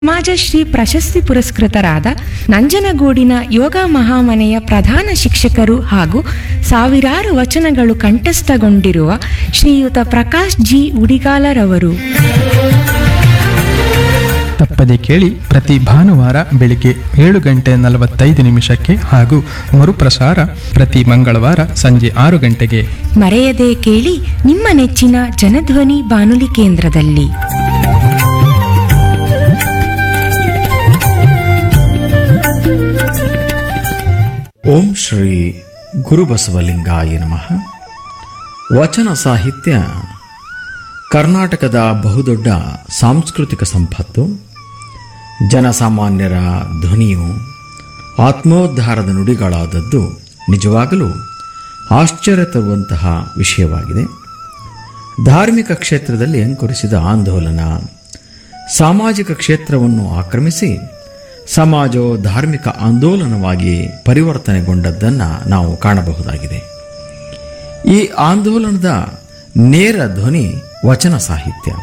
ಸಮಾಜಶ್ರೀ ಪ್ರಶಸ್ತಿ ಪುರಸ್ಕೃತರಾದ ನಂಜನಗೂಡಿನ ಯೋಗ ಮಹಾಮನೆಯ ಪ್ರಧಾನ ಶಿಕ್ಷಕರು ಹಾಗೂ ಸಾವಿರಾರು ವಚನಗಳು ಕಂಠಸ್ಥಗೊಂಡಿರುವ ಶ್ರೀಯುತ ಪ್ರಕಾಶ್ ಜಿ ಉಡಿಗಾಲರವರು ತಪ್ಪದೆ ಕೇಳಿ ಪ್ರತಿ ಭಾನುವಾರ ಬೆಳಿಗ್ಗೆ ಏಳು ಗಂಟೆ ನಲವತ್ತೈದು ನಿಮಿಷಕ್ಕೆ ಹಾಗೂ ಮರುಪ್ರಸಾರ ಪ್ರತಿ ಮಂಗಳವಾರ ಸಂಜೆ ಆರು ಗಂಟೆಗೆ ಮರೆಯದೆ ಕೇಳಿ ನಿಮ್ಮ ನೆಚ್ಚಿನ ಜನಧ್ವನಿ ಬಾನುಲಿ ಕೇಂದ್ರದಲ್ಲಿ ಓಂ ಶ್ರೀ ಗುರುಬಸವಲಿಂಗಾಯ ನಮಃ ವಚನ ಸಾಹಿತ್ಯ ಕರ್ನಾಟಕದ ಬಹುದೊಡ್ಡ ಸಾಂಸ್ಕೃತಿಕ ಸಂಪತ್ತು ಜನಸಾಮಾನ್ಯರ ಧ್ವನಿಯು ಆತ್ಮೋದ್ಧಾರದ ನುಡಿಗಳಾದದ್ದು ನಿಜವಾಗಲೂ ಆಶ್ಚರ್ಯ ತರುವಂತಹ ವಿಷಯವಾಗಿದೆ ಧಾರ್ಮಿಕ ಕ್ಷೇತ್ರದಲ್ಲಿ ಅಂಕುರಿಸಿದ ಆಂದೋಲನ ಸಾಮಾಜಿಕ ಕ್ಷೇತ್ರವನ್ನು ಆಕ್ರಮಿಸಿ ಸಮಾಜವು ಧಾರ್ಮಿಕ ಆಂದೋಲನವಾಗಿ ಪರಿವರ್ತನೆಗೊಂಡದ್ದನ್ನು ನಾವು ಕಾಣಬಹುದಾಗಿದೆ ಈ ಆಂದೋಲನದ ನೇರ ಧ್ವನಿ ವಚನ ಸಾಹಿತ್ಯ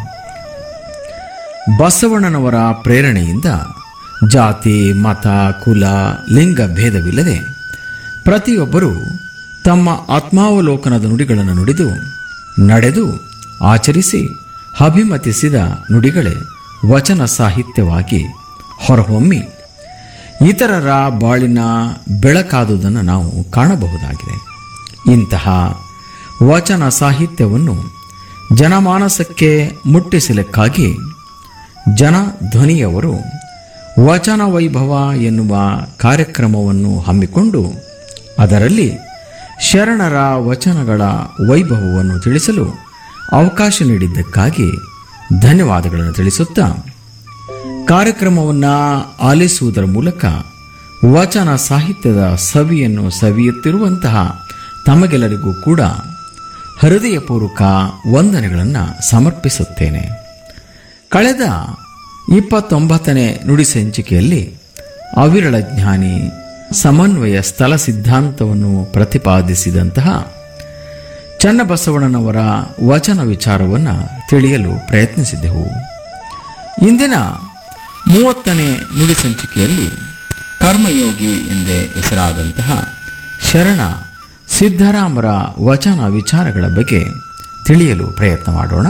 ಬಸವಣ್ಣನವರ ಪ್ರೇರಣೆಯಿಂದ ಜಾತಿ ಮತ ಕುಲ ಲಿಂಗ ಭೇದವಿಲ್ಲದೆ ಪ್ರತಿಯೊಬ್ಬರೂ ತಮ್ಮ ಆತ್ಮಾವಲೋಕನದ ನುಡಿಗಳನ್ನು ನುಡಿದು ನಡೆದು ಆಚರಿಸಿ ಅಭಿಮತಿಸಿದ ನುಡಿಗಳೇ ವಚನ ಸಾಹಿತ್ಯವಾಗಿ ಹೊರಹೊಮ್ಮಿ ಇತರರ ಬಾಳಿನ ಬೆಳಕಾದುದನ್ನು ನಾವು ಕಾಣಬಹುದಾಗಿದೆ ಇಂತಹ ವಚನ ಸಾಹಿತ್ಯವನ್ನು ಜನಮಾನಸಕ್ಕೆ ಮುಟ್ಟಿಸಲಿಕ್ಕಾಗಿ ಜನಧ್ವನಿಯವರು ವಚನ ವೈಭವ ಎನ್ನುವ ಕಾರ್ಯಕ್ರಮವನ್ನು ಹಮ್ಮಿಕೊಂಡು ಅದರಲ್ಲಿ ಶರಣರ ವಚನಗಳ ವೈಭವವನ್ನು ತಿಳಿಸಲು ಅವಕಾಶ ನೀಡಿದ್ದಕ್ಕಾಗಿ ಧನ್ಯವಾದಗಳನ್ನು ತಿಳಿಸುತ್ತಾ ಕಾರ್ಯಕ್ರಮವನ್ನು ಆಲಿಸುವುದರ ಮೂಲಕ ವಚನ ಸಾಹಿತ್ಯದ ಸವಿಯನ್ನು ಸವಿಯುತ್ತಿರುವಂತಹ ತಮಗೆಲ್ಲರಿಗೂ ಕೂಡ ಹೃದಯಪೂರ್ವಕ ವಂದನೆಗಳನ್ನು ಸಮರ್ಪಿಸುತ್ತೇನೆ ಕಳೆದ ಇಪ್ಪತ್ತೊಂಬತ್ತನೇ ನುಡಿ ಸಂಚಿಕೆಯಲ್ಲಿ ಅವಿರಳ ಜ್ಞಾನಿ ಸಮನ್ವಯ ಸ್ಥಳ ಸಿದ್ಧಾಂತವನ್ನು ಪ್ರತಿಪಾದಿಸಿದಂತಹ ಚನ್ನಬಸವಣ್ಣನವರ ವಚನ ವಿಚಾರವನ್ನು ತಿಳಿಯಲು ಪ್ರಯತ್ನಿಸಿದ್ದೆವು ಇಂದಿನ ಮೂವತ್ತನೇ ನುಡಿ ಸಂಚಿಕೆಯಲ್ಲಿ ಕರ್ಮಯೋಗಿ ಎಂದೇ ಹೆಸರಾದಂತಹ ಶರಣ ಸಿದ್ದರಾಮರ ವಚನ ವಿಚಾರಗಳ ಬಗ್ಗೆ ತಿಳಿಯಲು ಪ್ರಯತ್ನ ಮಾಡೋಣ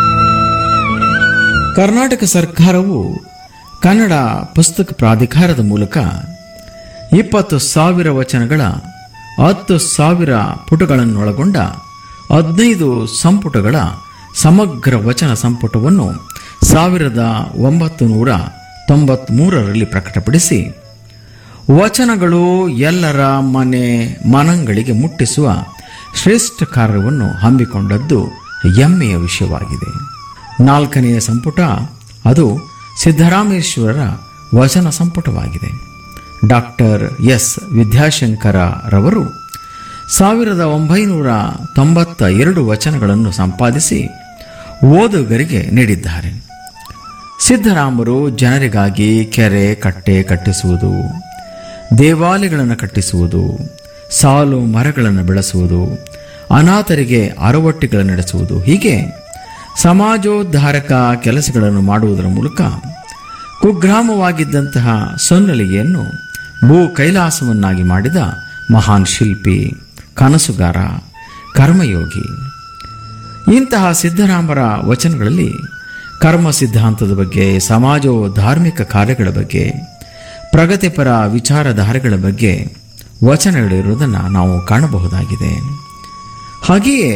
ಕರ್ನಾಟಕ ಸರ್ಕಾರವು ಕನ್ನಡ ಪುಸ್ತಕ ಪ್ರಾಧಿಕಾರದ ಮೂಲಕ ಇಪ್ಪತ್ತು ಸಾವಿರ ವಚನಗಳ ಹತ್ತು ಸಾವಿರ ಪುಟಗಳನ್ನೊಳಗೊಂಡ ಹದಿನೈದು ಸಂಪುಟಗಳ ಸಮಗ್ರ ವಚನ ಸಂಪುಟವನ್ನು ಸಾವಿರದ ಒಂಬತ್ತು ನೂರ ತೊಂಬತ್ಮೂರರಲ್ಲಿ ಪ್ರಕಟಪಡಿಸಿ ವಚನಗಳು ಎಲ್ಲರ ಮನೆ ಮನಗಳಿಗೆ ಮುಟ್ಟಿಸುವ ಶ್ರೇಷ್ಠ ಕಾರ್ಯವನ್ನು ಹಮ್ಮಿಕೊಂಡದ್ದು ಹೆಮ್ಮೆಯ ವಿಷಯವಾಗಿದೆ ನಾಲ್ಕನೆಯ ಸಂಪುಟ ಅದು ಸಿದ್ದರಾಮೇಶ್ವರರ ವಚನ ಸಂಪುಟವಾಗಿದೆ ಡಾಕ್ಟರ್ ಎಸ್ ವಿದ್ಯಾಶಂಕರ ರವರು ಸಾವಿರದ ಒಂಬೈನೂರ ತೊಂಬತ್ತ ಎರಡು ವಚನಗಳನ್ನು ಸಂಪಾದಿಸಿ ಓದುಗರಿಗೆ ನೀಡಿದ್ದಾರೆ ಸಿದ್ದರಾಮರು ಜನರಿಗಾಗಿ ಕೆರೆ ಕಟ್ಟೆ ಕಟ್ಟಿಸುವುದು ದೇವಾಲಯಗಳನ್ನು ಕಟ್ಟಿಸುವುದು ಸಾಲು ಮರಗಳನ್ನು ಬೆಳೆಸುವುದು ಅನಾಥರಿಗೆ ಅರವಟ್ಟಿಗಳನ್ನು ನಡೆಸುವುದು ಹೀಗೆ ಸಮಾಜೋದ್ಧಾರಕ ಕೆಲಸಗಳನ್ನು ಮಾಡುವುದರ ಮೂಲಕ ಕುಗ್ರಾಮವಾಗಿದ್ದಂತಹ ಸೊನ್ನಲಿಗೆಯನ್ನು ಭೂ ಕೈಲಾಸವನ್ನಾಗಿ ಮಾಡಿದ ಮಹಾನ್ ಶಿಲ್ಪಿ ಕನಸುಗಾರ ಕರ್ಮಯೋಗಿ ಇಂತಹ ಸಿದ್ದರಾಮರ ವಚನಗಳಲ್ಲಿ ಕರ್ಮ ಸಿದ್ಧಾಂತದ ಬಗ್ಗೆ ಸಮಾಜೋ ಧಾರ್ಮಿಕ ಕಾರ್ಯಗಳ ಬಗ್ಗೆ ಪ್ರಗತಿಪರ ವಿಚಾರಧಾರೆಗಳ ಬಗ್ಗೆ ವಚನಗಳಿರುವುದನ್ನು ನಾವು ಕಾಣಬಹುದಾಗಿದೆ ಹಾಗೆಯೇ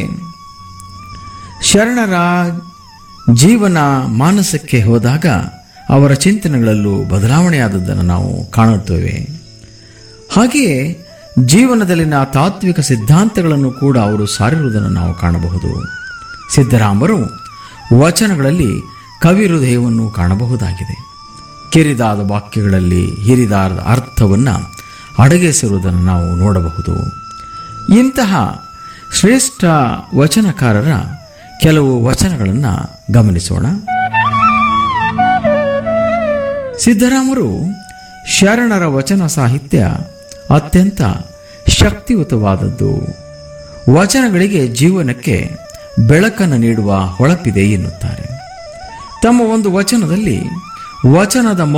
ಶರಣರ ಜೀವನ ಮಾನಸಕ್ಕೆ ಹೋದಾಗ ಅವರ ಚಿಂತನೆಗಳಲ್ಲೂ ಬದಲಾವಣೆಯಾದದ್ದನ್ನು ನಾವು ಕಾಣುತ್ತೇವೆ ಹಾಗೆಯೇ ಜೀವನದಲ್ಲಿನ ತಾತ್ವಿಕ ಸಿದ್ಧಾಂತಗಳನ್ನು ಕೂಡ ಅವರು ಸಾರಿರುವುದನ್ನು ನಾವು ಕಾಣಬಹುದು ಸಿದ್ದರಾಮರು ವಚನಗಳಲ್ಲಿ ಕವಿ ಹೃದಯವನ್ನು ಕಾಣಬಹುದಾಗಿದೆ ಕಿರಿದಾದ ವಾಕ್ಯಗಳಲ್ಲಿ ಹಿರಿದಾದ ಅರ್ಥವನ್ನು ಅಡಗಿಸಿರುವುದನ್ನು ನಾವು ನೋಡಬಹುದು ಇಂತಹ ಶ್ರೇಷ್ಠ ವಚನಕಾರರ ಕೆಲವು ವಚನಗಳನ್ನು ಗಮನಿಸೋಣ ಸಿದ್ದರಾಮರು ಶರಣರ ವಚನ ಸಾಹಿತ್ಯ ಅತ್ಯಂತ ಶಕ್ತಿಯುತವಾದದ್ದು ವಚನಗಳಿಗೆ ಜೀವನಕ್ಕೆ ಬೆಳಕನ್ನು ನೀಡುವ ಹೊಳಪಿದೆ ಎನ್ನುತ್ತಾರೆ ತಮ್ಮ ಒಂದು ವಚನದಲ್ಲಿ ವಚನದ